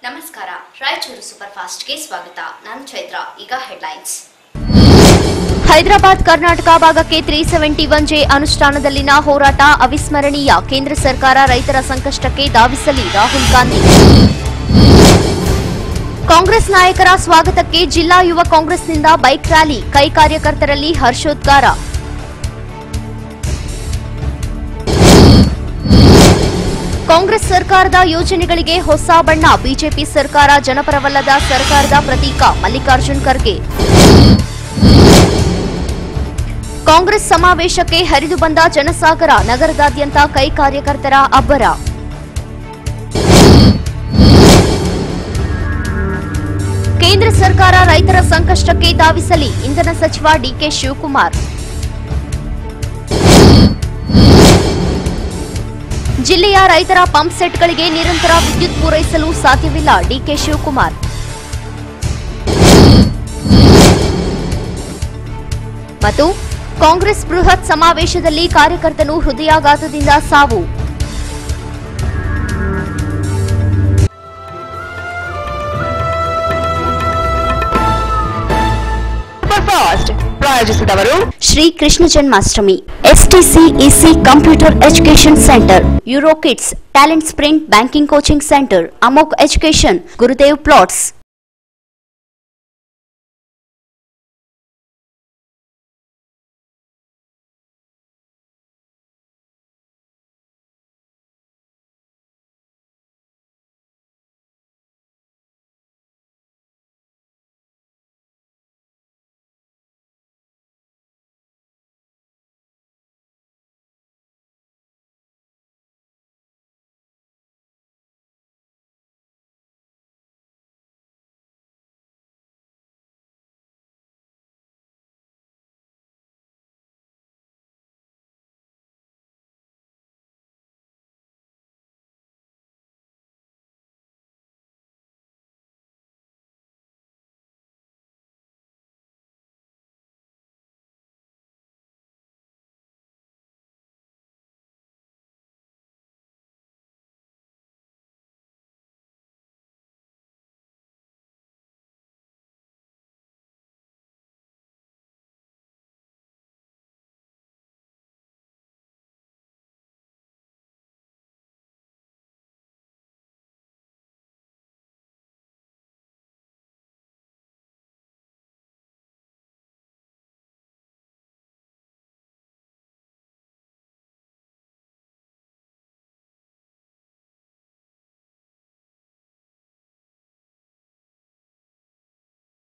ನಮಸ್ಕಾರ ರಾಯಚೂರು ಸೂಪರ್ ಫಾಸ್ಟ್ಗೆ ಸ್ವಾಗತ ನಾನು ಚೈತ್ರ ಈಗ ಹೆಡ್ಲೈನ್ಸ್ ಹೈದರಾಬಾದ್ ಕರ್ನಾಟಕ ಭಾಗಕ್ಕೆ ತ್ರೀ ಸೆವೆಂಟಿ ಒನ್ ಜೆ ಅನುಷ್ಠಾನದಲ್ಲಿನ ಹೋರಾಟ ಅವಿಸ್ಮರಣೀಯ ಕೇಂದ್ರ ಸರ್ಕಾರ ರೈತರ ಸಂಕಷ್ಟಕ್ಕೆ ಧಾವಿಸಲಿ ರಾಹುಲ್ ಗಾಂಧಿ ಕಾಂಗ್ರೆಸ್ ನಾಯಕರ ಸ್ವಾಗತಕ್ಕೆ ಜಿಲ್ಲಾ ಯುವ ಕಾಂಗ್ರೆಸ್ನಿಂದ ಬೈಕ್ ರ್ಯಾಲಿ ಕೈ ಕಾರ್ಯಕರ್ತರಲ್ಲಿ ಹರ್ಷೋದ್ಗಾರ ಕಾಂಗ್ರೆಸ್ ಸರ್ಕಾರದ ಯೋಜನೆಗಳಿಗೆ ಹೊಸ ಬಣ್ಣ ಬಿಜೆಪಿ ಸರ್ಕಾರ ಜನಪರವಲ್ಲದ ಸರ್ಕಾರದ ಪ್ರತೀಕ ಮಲ್ಲಿಕಾರ್ಜುನ್ ಖರ್ಗೆ ಕಾಂಗ್ರೆಸ್ ಸಮಾವೇಶಕ್ಕೆ ಹರಿದು ಬಂದ ಜನಸಾಗರ ನಗರದಾದ್ಯಂತ ಕೈ ಕಾರ್ಯಕರ್ತರ ಅಬ್ಬರ ಕೇಂದ್ರ ಸರ್ಕಾರ ರೈತರ ಸಂಕಷ್ಟಕ್ಕೆ ಧಾವಿಸಲಿ ಇಂಧನ ಸಚಿವ ಡಿಕೆ ಶಿವಕುಮಾರ್ ಜಿಲ್ಲೆಯ ರೈತರ ಪಂಪ್ ಸೆಟ್ಗಳಿಗೆ ನಿರಂತರ ವಿದ್ಯುತ್ ಪೂರೈಸಲು ಸಾಧ್ಯವಿಲ್ಲ ಡಿಕೆ ಶಿವಕುಮಾರ್ ಮತ್ತು ಕಾಂಗ್ರೆಸ್ ಬೃಹತ್ ಸಮಾವೇಶದಲ್ಲಿ ಕಾರ್ಯಕರ್ತನು ಹೃದಯಾಘಾತದಿಂದ ಸಾವು ಸೂಪರ್ ಫಾಸ್ಟ್ ಪ್ರಾಯೋಜಿಸಿದವರು Shri Krishna Janmashtami STCEC computer education centre euro kids talent sprint banking coaching centre ಅಮೋಕ್ ಎಜುಕೇಶನ್ ಗುರುದೇವ್ ಪ್ಲಾಟ್ಸ್